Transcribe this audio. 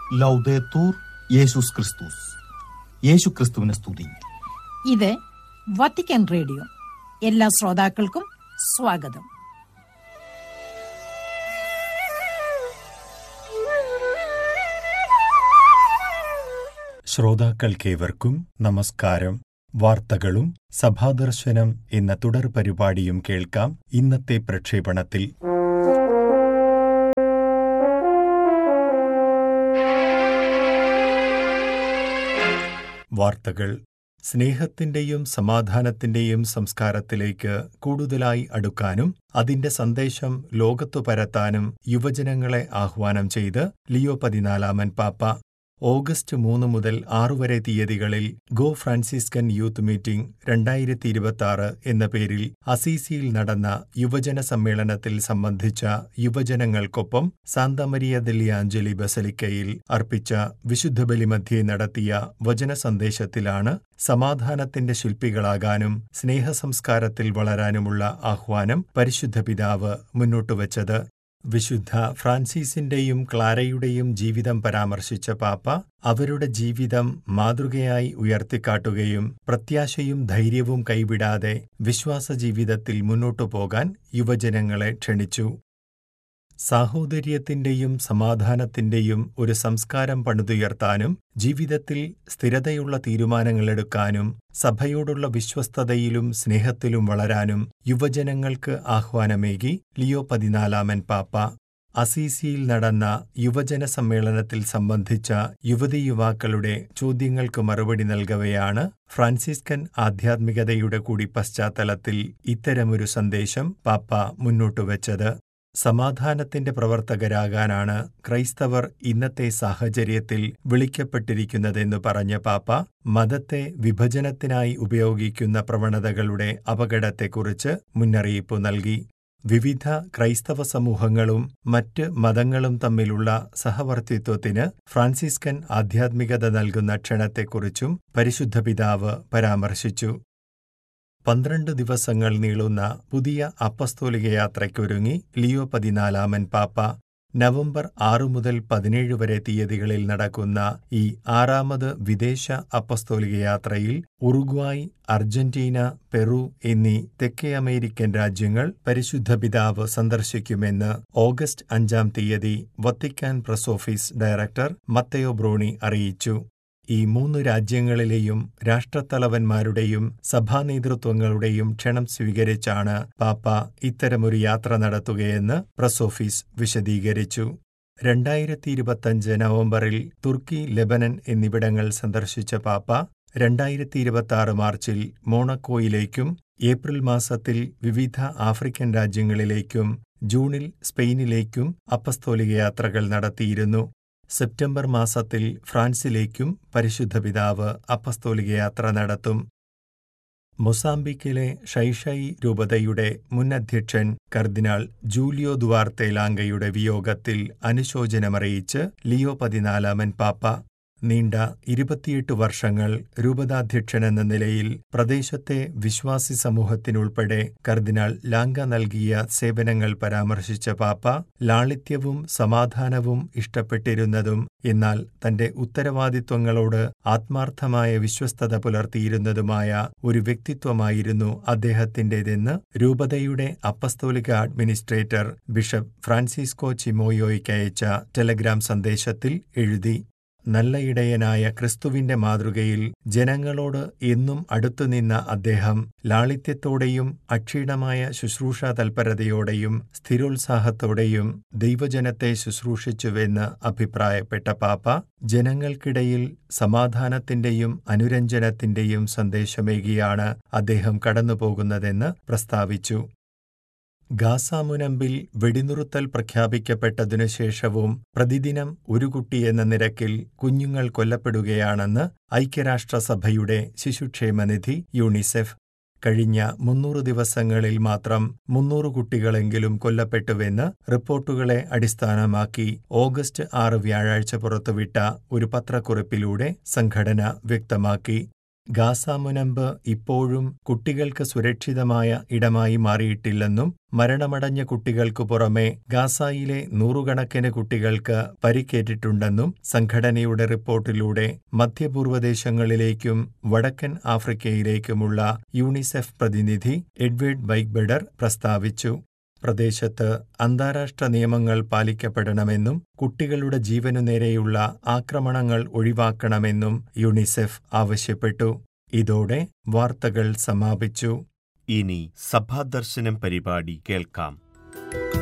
ലൗദേത്തൂർ യേശുസ് ക്രിസ്തുസ് യേശു ക്രിസ്തുവിനെ സ്തുതി ഇത് വത്തിക്കാൻ റേഡിയോ എല്ലാ ശ്രോതാക്കൾക്കും സ്വാഗതം ശ്രോതാക്കൾക്കേവർക്കും നമസ്കാരം വാർത്തകളും സഭാദർശനം എന്ന തുടർ പരിപാടിയും കേൾക്കാം ഇന്നത്തെ പ്രക്ഷേപണത്തിൽ വാർത്തകൾ സ്നേഹത്തിന്റെയും സമാധാനത്തിന്റെയും സംസ്കാരത്തിലേക്ക് കൂടുതലായി അടുക്കാനും അതിന്റെ സന്ദേശം ലോകത്തു പരത്താനും യുവജനങ്ങളെ ആഹ്വാനം ചെയ്ത് ലിയോ പതിനാലാമൻ പാപ്പ ഓഗസ്റ്റ് മൂന്ന് മുതൽ ആറു വരെ തീയതികളിൽ ഗോ ഫ്രാൻസിസ്കൻ യൂത്ത് മീറ്റിംഗ് രണ്ടായിരത്തി ഇരുപത്തിയാറ് എന്ന പേരിൽ അസീസിയിൽ നടന്ന യുവജന സമ്മേളനത്തിൽ സംബന്ധിച്ച യുവജനങ്ങൾക്കൊപ്പം സാന്തമരിയ ദെല്ലിയാഞ്ജലി ബസലിക്കയിൽ അർപ്പിച്ച വിശുദ്ധ ബലിമധ്യേ നടത്തിയ വചന സന്ദേശത്തിലാണ് സമാധാനത്തിന്റെ ശില്പികളാകാനും സ്നേഹസംസ്കാരത്തിൽ വളരാനുമുള്ള ആഹ്വാനം പരിശുദ്ധ പിതാവ് മുന്നോട്ടുവച്ചത് വിശുദ്ധ ഫ്രാൻസിസിന്റെയും ക്ലാരയുടെയും ജീവിതം പരാമർശിച്ച പാപ്പ അവരുടെ ജീവിതം മാതൃകയായി ഉയർത്തിക്കാട്ടുകയും പ്രത്യാശയും ധൈര്യവും കൈവിടാതെ വിശ്വാസ ജീവിതത്തിൽ മുന്നോട്ടു പോകാൻ യുവജനങ്ങളെ ക്ഷണിച്ചു സാഹോദര്യത്തിന്റെയും സമാധാനത്തിന്റെയും ഒരു സംസ്കാരം പണിതുയർത്താനും ജീവിതത്തിൽ സ്ഥിരതയുള്ള തീരുമാനങ്ങളെടുക്കാനും സഭയോടുള്ള വിശ്വസ്തതയിലും സ്നേഹത്തിലും വളരാനും യുവജനങ്ങൾക്ക് ആഹ്വാനമേകി ലിയോ പതിനാലാമൻ പാപ്പ അസീസിയിൽ നടന്ന യുവജന സമ്മേളനത്തിൽ സംബന്ധിച്ച യുവതി യുവാക്കളുടെ ചോദ്യങ്ങൾക്ക് മറുപടി നൽകവെയാണ് ഫ്രാൻസിസ്കൻ ആധ്യാത്മികതയുടെ കൂടി പശ്ചാത്തലത്തിൽ ഇത്തരമൊരു സന്ദേശം പാപ്പ മുന്നോട്ടുവച്ചത് സമാധാനത്തിന്റെ പ്രവർത്തകരാകാനാണ് ക്രൈസ്തവർ ഇന്നത്തെ സാഹചര്യത്തിൽ വിളിക്കപ്പെട്ടിരിക്കുന്നതെന്ന് പറഞ്ഞ പാപ്പ മതത്തെ വിഭജനത്തിനായി ഉപയോഗിക്കുന്ന പ്രവണതകളുടെ അപകടത്തെക്കുറിച്ച് മുന്നറിയിപ്പ് നൽകി വിവിധ ക്രൈസ്തവ സമൂഹങ്ങളും മറ്റ് മതങ്ങളും തമ്മിലുള്ള സഹവർത്തിത്വത്തിന് ഫ്രാൻസിസ്കൻ ആധ്യാത്മികത നൽകുന്ന ക്ഷണത്തെക്കുറിച്ചും പരിശുദ്ധ പിതാവ് പരാമർശിച്ചു പന്ത്രണ്ട് ദിവസങ്ങൾ നീളുന്ന പുതിയ അപ്പസ്തോലിക യാത്രയ്ക്കൊരുങ്ങി ലിയോ പതിനാലാമൻ പാപ്പ നവംബർ ആറു മുതൽ പതിനേഴ് വരെ തീയതികളിൽ നടക്കുന്ന ഈ ആറാമത് വിദേശ അപ്പസ്തോലിക യാത്രയിൽ ഉറുഗ്വായ് അർജന്റീന പെറു എന്നീ തെക്കേ അമേരിക്കൻ രാജ്യങ്ങൾ പരിശുദ്ധ പിതാവ് സന്ദർശിക്കുമെന്ന് ഓഗസ്റ്റ് അഞ്ചാം തീയതി Vatican press office director Matteo Bruni അറിയിച്ചു ഈ മൂന്ന് രാജ്യങ്ങളിലെയും രാഷ്ട്രത്തലവന്മാരുടെയും സഭാനേതൃത്വങ്ങളുടെയും ക്ഷണം സ്വീകരിച്ചാണ് പാപ്പ ഇത്തരമൊരു യാത്ര നടത്തുകയെന്ന് പ്രസ് ഓഫീസ് വിശദീകരിച്ചു രണ്ടായിരത്തി ഇരുപത്തഞ്ച് നവംബറിൽ തുർക്കി ലെബനൻ എന്നിവിടങ്ങൾ സന്ദർശിച്ച പാപ്പ രണ്ടായിരത്തി ഇരുപത്തിയാറ് മാർച്ചിൽ മോണക്കോയിലേക്കും ഏപ്രിൽ മാസത്തിൽ വിവിധ ആഫ്രിക്കൻ രാജ്യങ്ങളിലേക്കും ജൂണിൽ സ്പെയിനിലേക്കും അപ്പസ്തോലിക യാത്രകൾ നടത്തിയിരുന്നു സെപ്റ്റംബർ മാസത്തിൽ ഫ്രാൻസിലേക്കും പരിശുദ്ധ പിതാവ് അപ്പസ്തോലിക യാത്ര നടത്തും മൊസാംബിക്കിലെ ഷൈഷൈ രൂപതയുടെ മുൻ അധ്യക്ഷൻ കർദിനാൾ ജൂലിയോ ദുവാർത്തെ ലാങ്കയുടെ വിയോഗത്തിൽ അനുശോചനമറിയിച്ച് ലിയോ പതിനാലാമൻ പാപ്പ നീണ്ട ഇരുപത്തിയെട്ട് വർഷങ്ങൾ രൂപതാധ്യക്ഷനെന്ന നിലയിൽ പ്രദേശത്തെ വിശ്വാസി സമൂഹത്തിനുൾപ്പെടെ കർദിനാൾ ലാങ്ക നൽകിയ സേവനങ്ങൾ പരാമർശിച്ച പാപ്പ ലാളിത്യവും സമാധാനവും ഇഷ്ടപ്പെട്ടിരുന്നതും എന്നാൽ തന്റെ ഉത്തരവാദിത്വങ്ങളോട് ആത്മാർത്ഥമായ വിശ്വസ്തത പുലർത്തിയിരുന്നതുമായ ഒരു വ്യക്തിത്വമായിരുന്നു അദ്ദേഹത്തിന്റേതെന്ന് രൂപതയുടെ അപ്പസ്തോലിക അഡ്മിനിസ്ട്രേറ്റർ ബിഷപ്പ് ഫ്രാൻസിസ്കോ ചിമോയോയ്ക്കയച്ച ടെലഗ്രാം സന്ദേശത്തിൽ എഴുതി നല്ല ഇടയനായ ക്രിസ്തുവിന്റെ മാതൃകയിൽ ജനങ്ങളോട് എന്നും അടുത്തുനിന്ന അദ്ദേഹം ലാളിത്യത്തോടെയും അക്ഷീണമായ ശുശ്രൂഷാ തൽപരതയോടെയും സ്ഥിരോത്സാഹത്തോടെയും ദൈവജനത്തെ ശുശ്രൂഷിച്ചുവെന്ന് അഭിപ്രായപ്പെട്ട പാപ്പ ജനങ്ങൾക്കിടയിൽ സമാധാനത്തിന്റെയും അനുരഞ്ജനത്തിന്റെയും സന്ദേശമേകിയാണ് അദ്ദേഹം കടന്നുപോകുന്നതെന്ന് പ്രസ്താവിച്ചു ഗാസാമുനമ്പിൽ വെടിനിറുത്തൽ പ്രഖ്യാപിക്കപ്പെട്ടതിനു ശേഷവും പ്രതിദിനം ഒരു കുട്ടിയെന്ന നിരക്കിൽ കുഞ്ഞുങ്ങൾ കൊല്ലപ്പെടുകയാണെന്ന് ഐക്യരാഷ്ട്രസഭയുടെ ശിശുക്ഷേമനിധി യൂണിസെഫ് കഴിഞ്ഞ മുന്നൂറ് ദിവസങ്ങളിൽ മാത്രം മുന്നൂറ് കുട്ടികളെങ്കിലും കൊല്ലപ്പെട്ടുവെന്ന് റിപ്പോർട്ടുകളെ അടിസ്ഥാനമാക്കി ഓഗസ്റ്റ് ആറ് വ്യാഴാഴ്ച പുറത്തുവിട്ട ഒരു പത്രക്കുറിപ്പിലൂടെ സംഘടന വ്യക്തമാക്കി ഗാസ മുനമ്പ് ഇപ്പോഴും കുട്ടികൾക്ക് സുരക്ഷിതമായ ഇടമായി മാറിയിട്ടില്ലെന്നും മരണമടഞ്ഞ കുട്ടികൾക്കു പുറമെ ഗാസയിലെ നൂറുകണക്കിന് കുട്ടികൾക്ക് പരിക്കേറ്റിട്ടുണ്ടെന്നും സംഘടനയുടെ റിപ്പോർട്ടിലൂടെ മധ്യപൂർവ്വ ദേശങ്ങളിലേക്കും വടക്കൻ ആഫ്രിക്കയിലേക്കുമുള്ള യൂണിസെഫ് പ്രതിനിധി എഡ്വേർഡ് ബൈഗ്ബെഡർ പ്രസ്താവിച്ചു പ്രദേശത്ത് അന്താരാഷ്ട്ര നിയമങ്ങൾ പാലിക്കപ്പെടണമെന്നും കുട്ടികളുടെ ജീവനു നേരെയുള്ള ആക്രമണങ്ങൾ ഒഴിവാക്കണമെന്നും യുണിസെഫ് ആവശ്യപ്പെട്ടു ഇതോടെ വാർത്തകൾ സമാപിച്ചു ഇനി സഭാദർശനം പരിപാടി കേൾക്കാം